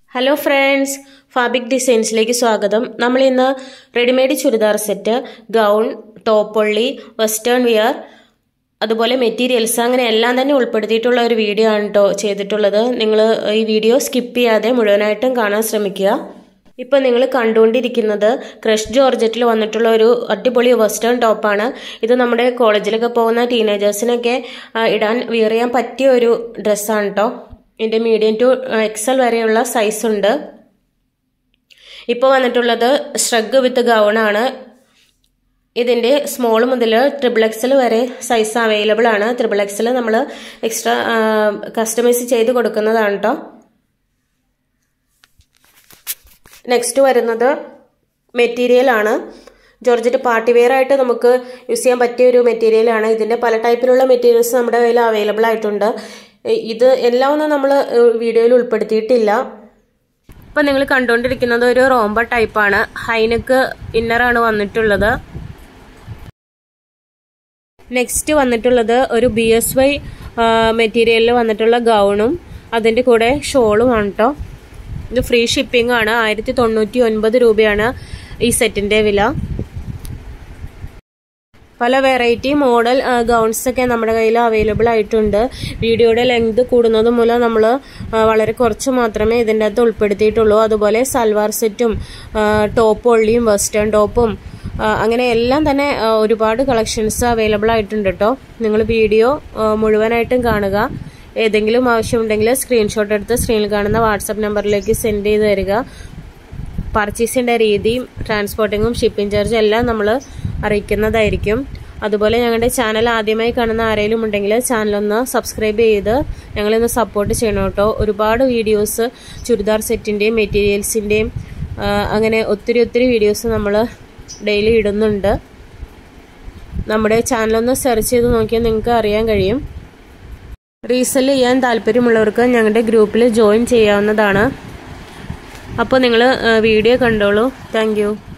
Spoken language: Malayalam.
ഹലോ ഫ്രണ്ട്സ് ഫാബിക് ഡിസൈൻസിലേക്ക് സ്വാഗതം നമ്മൾ ഇന്ന് റെഡിമെയ്ഡ് ചുരിദാർ സെറ്റ് ഗൗൺ ടോപ്പൊള്ളി വെസ്റ്റേൺ വിയർ അതുപോലെ മെറ്റീരിയൽസ് അങ്ങനെ എല്ലാം തന്നെ ഉൾപ്പെടുത്തിയിട്ടുള്ള ഒരു വീഡിയോ ആണ് കേട്ടോ ചെയ്തിട്ടുള്ളത് നിങ്ങൾ ഈ വീഡിയോ സ്കിപ്പ് ചെയ്യാതെ മുഴുവനായിട്ടും കാണാൻ ശ്രമിക്കുക ഇപ്പം നിങ്ങൾ കണ്ടുകൊണ്ടിരിക്കുന്നത് ക്രഷ് ജോർജറ്റിൽ വന്നിട്ടുള്ള ഒരു അടിപൊളി വെസ്റ്റേൺ ടോപ്പാണ് ഇത് നമ്മുടെ കോളേജിലൊക്കെ പോകുന്ന ടീനേജേഴ്സിനൊക്കെ ഇടാൻ വിയർ ചെയ്യാൻ പറ്റിയ ഒരു ഡ്രസ്സാണ് കേട്ടോ ഇതിൻ്റെ മീഡിയം ടു എക്സൽ വരെയുള്ള സൈസ് ഉണ്ട് ഇപ്പോൾ വന്നിട്ടുള്ളത് ഷ്രഗ് വിത്ത് ഗൗണാണ് ഇതിൻ്റെ സ്മോൾ മുതൽ ട്രിപ്പിൾ എക്സൽ വരെ സൈസ് അവൈലബിൾ ആണ് ട്രിപ്പിൾ എക്സൽ നമ്മൾ എക്സ്ട്രാ കസ്റ്റമൈസ് ചെയ്ത് കൊടുക്കുന്നതാണ് കേട്ടോ നെക്സ്റ്റ് വരുന്നത് മെറ്റീരിയൽ ആണ് ജോർജറ്റ് പാർട്ടി വെയർ ആയിട്ട് നമുക്ക് യൂസ് ചെയ്യാൻ പറ്റിയ ഒരു മെറ്റീരിയലാണ് ഇതിൻ്റെ പല ടൈപ്പിലുള്ള മെറ്റീരിയൽസ് നമ്മുടെ കയ്യിൽ അവൈലബിൾ ആയിട്ടുണ്ട് ഇത് എല്ലാം ഒന്നും നമ്മൾ വീഡിയോയിൽ ഉൾപ്പെടുത്തിയിട്ടില്ല ഇപ്പം നിങ്ങൾ കണ്ടുകൊണ്ടിരിക്കുന്നത് ഒരു റോംബ ടൈപ്പാണ് ഹൈനക്ക് ഇന്നറാണ് വന്നിട്ടുള്ളത് നെക്സ്റ്റ് വന്നിട്ടുള്ളത് ഒരു ബി എസ് വൈ മെറ്റീരിയലിൽ വന്നിട്ടുള്ള ഗൗണും അതിൻ്റെ കൂടെ ഷോളുമാണ് കേട്ടോ ഇത് ഫ്രീ ഷിപ്പിംഗ് ആണ് ആയിരത്തി തൊണ്ണൂറ്റി ഒൻപത് രൂപയാണ് ഈ സെറ്റിന്റെ വില പല വെറൈറ്റി മോഡൽ ഗൗൺസ് ഒക്കെ നമ്മുടെ കയ്യിൽ അവൈലബിൾ ആയിട്ടുണ്ട് വീഡിയോയുടെ ലെങ്ത് കൂടുന്നത് മൂലം നമ്മൾ വളരെ കുറച്ച് മാത്രമേ ഇതിൻ്റെ അകത്ത് ഉൾപ്പെടുത്തിയിട്ടുള്ളൂ അതുപോലെ സൽവാർ സെറ്റും ടോപ്പ് ഒള്ളിയും വെസ്റ്റേൺ ടോപ്പും അങ്ങനെ എല്ലാം തന്നെ ഒരുപാട് കളക്ഷൻസ് അവൈലബിൾ ആയിട്ടുണ്ട് കേട്ടോ നിങ്ങൾ വീഡിയോ മുഴുവനായിട്ടും കാണുക ഏതെങ്കിലും ആവശ്യമുണ്ടെങ്കിൽ സ്ക്രീൻഷോട്ട് എടുത്ത് സ്ക്രീനിൽ കാണുന്ന വാട്സപ്പ് നമ്പറിലേക്ക് സെൻഡ് ചെയ്ത് തരിക പർച്ചേസിൻ്റെ രീതിയും ട്രാൻസ്പോർട്ടിങ്ങും ഷിപ്പിംഗ് ചാർജും എല്ലാം നമ്മൾ അറിയിക്കുന്നതായിരിക്കും അതുപോലെ ഞങ്ങളുടെ ചാനൽ ആദ്യമായി കാണുന്ന ആരെങ്കിലും ഉണ്ടെങ്കിൽ ചാനലൊന്ന് സബ്സ്ക്രൈബ് ചെയ്ത് ഞങ്ങളൊന്ന് സപ്പോർട്ട് ചെയ്യണം കേട്ടോ ഒരുപാട് വീഡിയോസ് ചുരിദാർ സെറ്റിൻ്റെയും മെറ്റീരിയൽസിൻ്റെയും അങ്ങനെ ഒത്തിരി ഒത്തിരി വീഡിയോസ് നമ്മൾ ഡെയിലി ഇടുന്നുണ്ട് നമ്മുടെ ചാനലൊന്ന് സെർച്ച് ചെയ്ത് നോക്കിയാൽ നിങ്ങൾക്ക് അറിയാൻ കഴിയും റീസെല് ചെയ്യാൻ താല്പര്യമുള്ളവർക്ക് ഞങ്ങളുടെ ഗ്രൂപ്പിൽ ജോയിൻ ചെയ്യാവുന്നതാണ് അപ്പോൾ നിങ്ങൾ വീഡിയോ കണ്ടോളൂ താങ്ക്